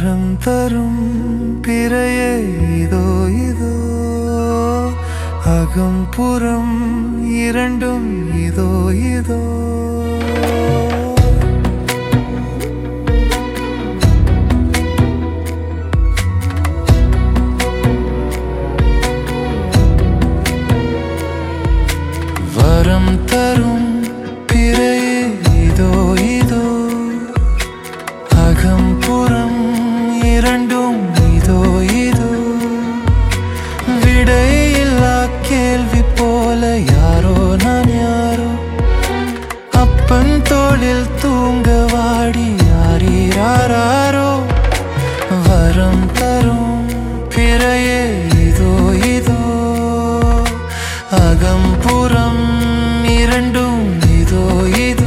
வரம் தரும் பிறையே இதோ இதோ அகம் புறம் இரண்டும் இதோ இதோ வரம் தரும் பிறையே இதோ இதோ அகம் புறம் இரண்டும் இதோ இதோ விடையில்லா கேள்வி போல யாரோ நான் யாரோ அப்பன் தோளில் தூங்க வாடி யாரீராரோ வரம் தரும் பிறையே இதோ இதோ அகம் புறம் இரண்டும் இதோ இதோ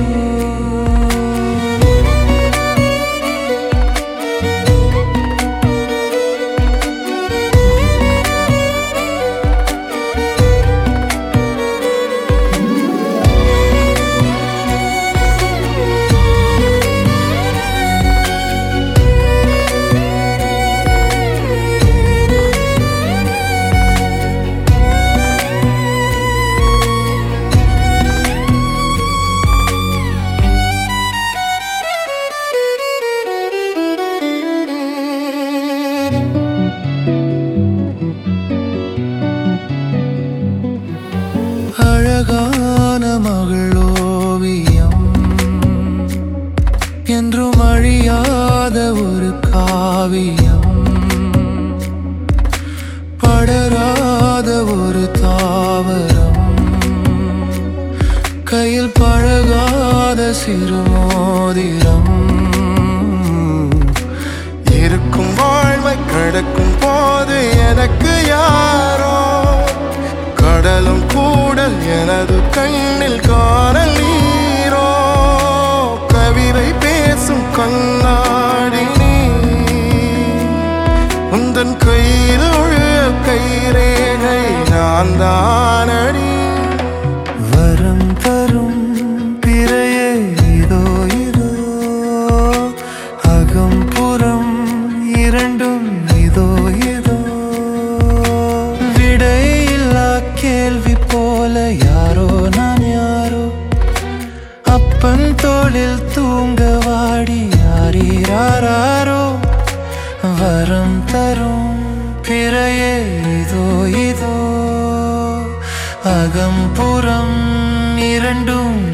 அழகான மகளோவியம் என்றும் அழியாத ஒரு காவியம் படராத ஒரு தாவரம் கையில் பழகாத சிறு மோதிரம் இருக்கும் வாழ்வை கடக்கும் போது எனக்கு யாரோ கடலும் கூடல் எனது கண்ணில் காணல் நீரோ கவிதை பேசும் கண்ணாடி நீ உந்தன் கையில் உள்ள கைரேகை நான் தானடி வரம் தரும் பிறையே இதோ இதோ அகம் புறம் இரண்டும் இதோ இதோ விடையில்லா கேள்வி போல யாரோ நான் யாரோ அப்பன் தோளில் தூங்க வாடி யாரீராரோ வரம் தரும் பிறையே இதோ இதோ அகம் புறம் இரண்டும்